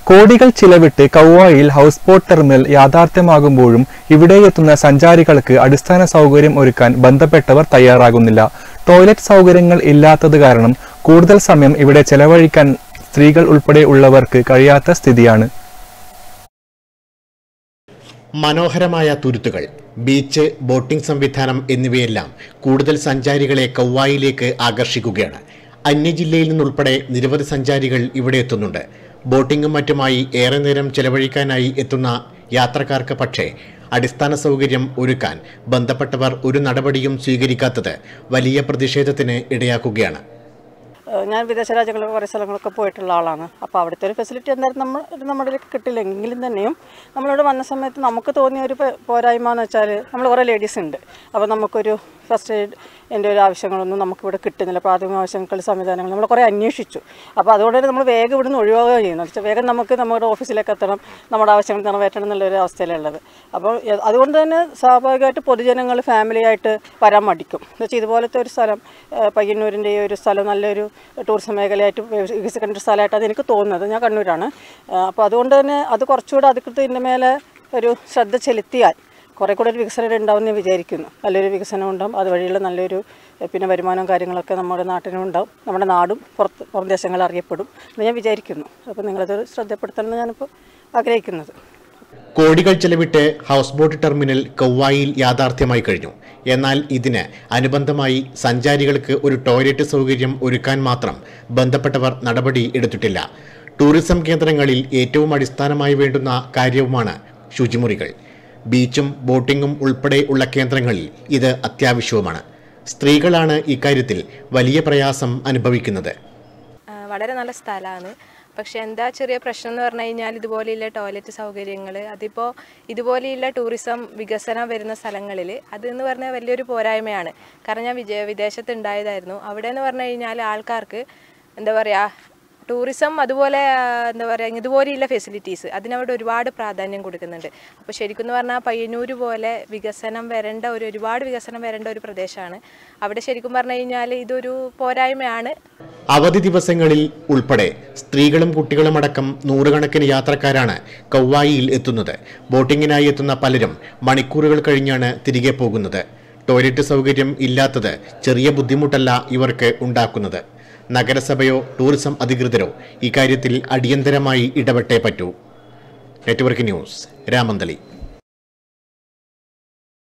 കോടികൾ ചിലവിട്ട് കൗവായിൽ ഹൗസ് ബോട്ട് ടെർമിനൽ യാഥാർത്ഥ്യമാകുമ്പോഴും ഇവിടെയെത്തുന്ന സഞ്ചാരികൾക്ക് അടിസ്ഥാന സൗകര്യം ഒരുക്കാൻ ബന്ധപ്പെട്ടവർ തയ്യാറാകുന്നില്ല ടോയ്ലറ്റ് സൗകര്യങ്ങൾ ഇല്ലാത്തത് കാരണം കൂടുതൽ സമയം ഇവിടെ ചെലവഴിക്കാൻ സ്ത്രീകൾ ഉൾപ്പെടെ ഉള്ളവർക്ക് കഴിയാത്ത സ്ഥിതിയാണ് മനോഹരമായ തുരുത്തുകൾ ബീച്ച് ബോട്ടിംഗ് സംവിധാനം എന്നിവയെല്ലാം കൂടുതൽ സഞ്ചാരികളെ കൗവായിലേക്ക് ആകർഷിക്കുകയാണ് അന്യജില്ലയിൽ നിന്നുൾപ്പെടെ നിരവധി സഞ്ചാരികൾ ഇവിടെ എത്തുന്നുണ്ട് ബോട്ടിങ്ങും മറ്റുമായി ഏറെ നേരം ചെലവഴിക്കാനായി എത്തുന്ന യാത്രക്കാർക്ക് പക്ഷേ അടിസ്ഥാന സൗകര്യം ഒരുക്കാൻ ബന്ധപ്പെട്ടവർ ഒരു നടപടിയും സ്വീകരിക്കാത്തത് വലിയ പ്രതിഷേധത്തിന് ഇടയാക്കുകയാണ് ഏഹ് ഞാൻ വിദേശ രാജ്യങ്ങളിൽ കുറേ സ്ഥലങ്ങളൊക്കെ പോയിട്ടുള്ള ആളാണ് അപ്പോൾ അവിടുത്തെ ഒരു ഫെസിലിറ്റി എന്തായാലും നമ്മൾ നമ്മുടെ കിട്ടില്ലെങ്കിലും തന്നെയും നമ്മളിവിടെ വന്ന സമയത്ത് നമുക്ക് തോന്നിയ ഒരു പോ- പോരായ്മ എന്ന് വെച്ചാൽ നമ്മൾ കുറേ ലേഡീസ് ഉണ്ട് അപ്പോൾ നമുക്കൊരു ഫസ്റ്റ് എയ്ഡ് എൻ്റെ ഒരു ആവശ്യങ്ങളൊന്നും നമുക്കിവിടെ കിട്ടുന്നില്ല പ്രാഥമിക ആവശ്യങ്ങൾ സംവിധാനങ്ങൾ നമ്മൾ കുറേ അന്വേഷിച്ചു അപ്പോൾ അതുകൊണ്ട് തന്നെ നമ്മൾ വേഗം ഇവിടുന്ന് ഒഴിവാകുക ചെയ്യുന്നത് വെച്ചാൽ വേഗം നമുക്ക് നമ്മുടെ ഓഫീസിലേക്ക് എത്തണം നമ്മുടെ ആവശ്യങ്ങൾ നിറവേറ്റണം എന്നുള്ളൊരു അവസ്ഥയിലുള്ളത് അപ്പോൾ എ- അതുകൊണ്ട് തന്നെ സ്വാഭാവികമായിട്ട് പൊതുജനങ്ങൾ ഫാമിലിയായിട്ട് വരാൻ മടിക്കും എന്ന് വെച്ചാൽ ഇതുപോലത്തെ ഒരു സ്ഥലം ഏഹ് പയ്യന്നൂരിൻ്റെ ഈ ഒരു സ്ഥലം നല്ലൊരു ടൂറിസം മേഖലയായിട്ട് വികസി- വികസിക്കേണ്ട ഒരു സ്ഥലമായിട്ടാണ് എനിക്ക് തോന്നുന്നത് ഞാൻ കണ്ണൂരാണ് ഏഹ് അപ്പോൾ അതുകൊണ്ട് തന്നെ അത് കുറച്ചുകൂടെ അധികൃതത്തിൻ്റെ മേലെ ഒരു ശ്രദ്ധ ചെലുത്തിയാൽ കുറേ കൂടെ ഒരു വികസനം ഉണ്ടാവും എന്ന് വിചാരിക്കുന്നു നല്ലൊരു വികസനം ഉണ്ടാവും അതുവഴിയുള്ള നല്ലൊരു ഏഹ് പിന്നെ വരുമാനവും കാര്യങ്ങളൊക്കെ നമ്മുടെ നാട്ടിനും ഉണ്ടാവും നമ്മുടെ നാടും പുറത്ത് പുറം ദേശങ്ങളിൽ അറിയപ്പെടും എന്ന് ഞാൻ വിചാരിക്കുന്നു അപ്പോൾ നിങ്ങളത് ശ്രദ്ധപ്പെടുത്തണമെന്ന് ഞാനിപ്പോൾ ആഗ്രഹിക്കുന്നത് കോടികൾ ചെലവിട്ട് ഹൗസ് ബോട്ട് ടെർമിനൽ കൗവായിൽ യാഥാർത്ഥ്യമായി കഴിഞ്ഞു എന്നാൽ ഇതിന് അനുബന്ധമായി സഞ്ചാരികൾക്ക് ഒരു ടോയ്ലറ്റ് സൗകര്യം ഒരുക്കാൻ മാത്രം ബന്ധപ്പെട്ടവർ നടപടി എടുത്തിട്ടില്ല ടൂറിസം കേന്ദ്രങ്ങളിൽ ഏറ്റവും അടിസ്ഥാനമായി വേണ്ടുന്ന കാര്യവുമാണ് ശുചിമുറികൾ ബീച്ചും ബോട്ടിങ്ങും ഉൾപ്പെടെ ഉള്ള കേന്ദ്രങ്ങളിൽ ഇത് അത്യാവശ്യവുമാണ് സ്ത്രീകളാണ് ഇക്കാര്യത്തിൽ വലിയ പ്രയാസം അനുഭവിക്കുന്നത് ആ, വളരെ നല്ല സ്ഥലമാണ് പക്ഷെ എന്താ ചെറിയ പ്രശ്നം എന്ന് പറഞ്ഞു കഴിഞ്ഞാൽ ഇതുപോലെയുള്ള ടോയ്ലറ്റ് സൗകര്യങ്ങൾ അതിപ്പോൾ ഇതുപോലെയുള്ള ടൂറിസം വികസനം വരുന്ന സ്ഥലങ്ങളിൽ അതെന്ന് പറഞ്ഞാൽ വലിയൊരു പോരായ്മയാണ് കാരണം ഞാൻ വിജയ വിദേശത്ത് ഉണ്ടായതായിരുന്നു അവിടെ എന്ന് പറഞ്ഞു കഴിഞ്ഞാൽ ആൾക്കാർക്ക് എന്താ പറയുക ടൂറിസം അതുപോലെ ആ, എന്താ പറയുക ഇതുപോലെയുള്ള ഫെസിലിറ്റീസ് അതിനവിടെ ഒരുപാട് പ്രാധാന്യം കൊടുക്കുന്നുണ്ട് അപ്പോൾ ശരിക്കും എന്ന് പറഞ്ഞാൽ പയ്യന്നൂർ പോലെ വികസനം വരേണ്ട ഒരു ഒരുപാട് വികസനം വരേണ്ട ഒരു പ്രദേശമാണ് അവിടെ ശരിക്കും പറഞ്ഞു കഴിഞ്ഞാൽ ഇതൊരു പോരായ്മയാണ് അവധി ദിവസങ്ങളിൽ ഉൾപ്പെടെ സ്ത്രീകളും കുട്ടികളും അടക്കം നൂറുകണക്കിന് യാത്രക്കാരാണ് കൗവായിയിൽ എത്തുന്നത് ബോട്ടിങ്ങിനായി എത്തുന്ന പലരും മണിക്കൂറുകൾ കഴിഞ്ഞാണ് തിരികെ പോകുന്നത് ടോയ്ലറ്റ് സൗകര്യം ഇല്ലാത്തത് ചെറിയ ബുദ്ധിമുട്ടല്ല ഇവർക്ക് ഉണ്ടാക്കുന്നത് നഗരസഭയോ ടൂറിസം അധികൃതരോ ഇക്കാര്യത്തിൽ അടിയന്തരമായി ഇടപെട്ടേ പറ്റൂ നെറ്റ്വർക്ക് ന്യൂസ് രാമന്തളി